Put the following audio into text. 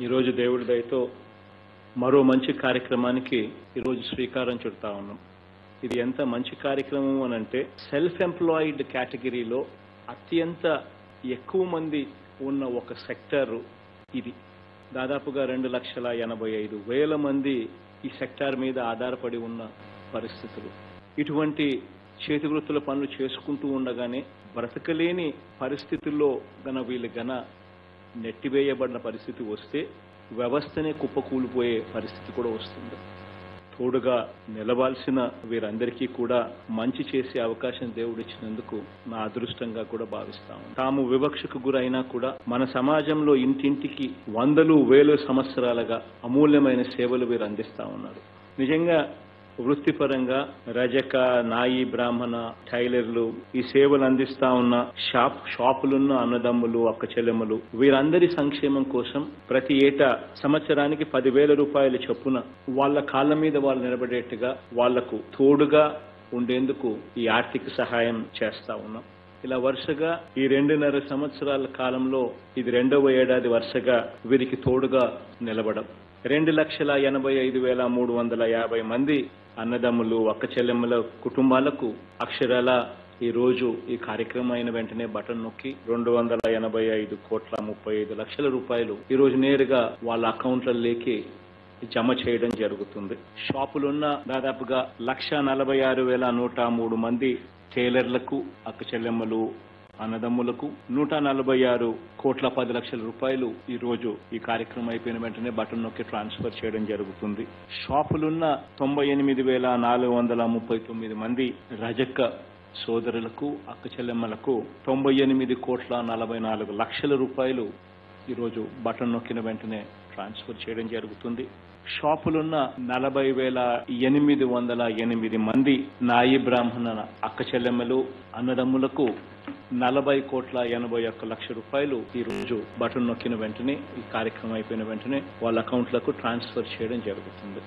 ఈరోజు దేవుడి దయతో మరో మంచి కార్యక్రమానికి ఈరోజు శ్రీకారం చుడతా ఉన్నాం ఇది ఎంత మంచి కార్యక్రమం అని అంటే సెల్ఫ్ ఎంప్లాయిడ్ కేటగిరీలో అత్యంత ఎక్కువ మంది ఉన్న ఒక సెక్టర్ ఇది దాదాపుగా రెండు లక్షల ఎనభై ఐదు వేల మంది ఈ సెక్టార్ మీద ఆధారపడి ఉన్న పరిస్థితులు ఇటువంటి చేతివృత్తుల పనులు చేసుకుంటూ ఉండగానే బ్రతకలేని పరిస్థితుల్లో గన వీళ్ళు గన నెట్టివేయబడిన పరిస్థితి వస్తే వ్యవస్థనే కుప్పకూలిపోయే పరిస్థితి కూడా వస్తుంది తోడుగా నిలవాల్సిన వీరందరికీ కూడా మంచి చేసే అవకాశం దేవుడు ఇచ్చినందుకు నా అదృష్టంగా కూడా భావిస్తాము తాము వివక్షకు గురైనా కూడా మన సమాజంలో ఇంటింటికి వందలు వేలు సంవత్సరాలుగా అమూల్యమైన సేవలు వీరు అందిస్తా ఉన్నారు నిజంగా వృత్తిపరంగా రజక నాయి బ్రాహ్మణ టైలర్లు ఈ సేవలు అందిస్తా ఉన్న షాప్ షాపులున్న అన్నదమ్ములు అక్క చెల్లెమ్మలు వీరందరి సంక్షేమం కోసం ప్రతి ఏటా సంవత్సరానికి పదివేల రూపాయల చొప్పున వాళ్ళ కాళ్ళ మీద వాళ్ళు నిలబడేట్టుగా వాళ్లకు తోడుగా ఉండేందుకు ఈ ఆర్థిక సహాయం చేస్తా ఉన్నాం ఇలా వరుసగా ఈ రెండున్నర సంవత్సరాల కాలంలో ఇది రెండవ ఏడాది వరుసగా వీరికి తోడుగా నిలబడం రెండు లక్షల ఎనభై ఐదు వేల మూడు వందల యాభై మంది అన్నదమ్ములు అక్క చెల్లెమ్మల కుటుంబాలకు అక్షరాల ఈ రోజు ఈ కార్యక్రమం అయిన వెంటనే బటన్ నొక్కి రెండు వందల ఎనభై ఐదు కోట్ల ముప్పై ఐదు లక్షల రూపాయలు ఈ రోజు నేరుగా వాళ్ళ అకౌంట్లలోకి జమ చేయడం జరుగుతుంది షాపులున్న దాదాపుగా లక్ష నలభై ఆరు వేల నూట మూడు మంది టైలర్లకు అక్క చెల్లెమ్మలు అన్నదమ్ములకు నూట నలభై ఆరు కోట్ల పది లక్షల రూపాయలు ఈ రోజు ఈ కార్యక్రమం అయిపోయిన వెంటనే బటన్ నొక్కి ట్రాన్స్ఫర్ చేయడం జరుగుతుంది షాపులున్న తొంభై ఎనిమిది వేల నాలుగు వందల ముప్పై తొమ్మిది మంది రజక సోదరులకు అక్క చెల్లెమ్మలకు తొంభై ఎనిమిది కోట్ల నలభై నాలుగు లక్షల రూపాయలు ఈరోజు బటన్ నొక్కిన వెంటనే ట్రాన్స్ఫర్ చేయడం జరుగుతుంది షాపులున్న నలభై వేల ఎనిమిది వందల ఎనిమిది మంది నాయి బ్రాహ్మణ అక్క చెల్లెమ్మలు అన్నదమ్ములకు నలభై కోట్ల ఎనభై ఒక్క లక్ష రూపాయలు ఈ రోజు బటన్ నొక్కిన వెంటనే ఈ కార్యక్రమం అయిపోయిన వెంటనే వాళ్ళ అకౌంట్లకు ట్రాన్స్ఫర్ చేయడం జరుగుతుంది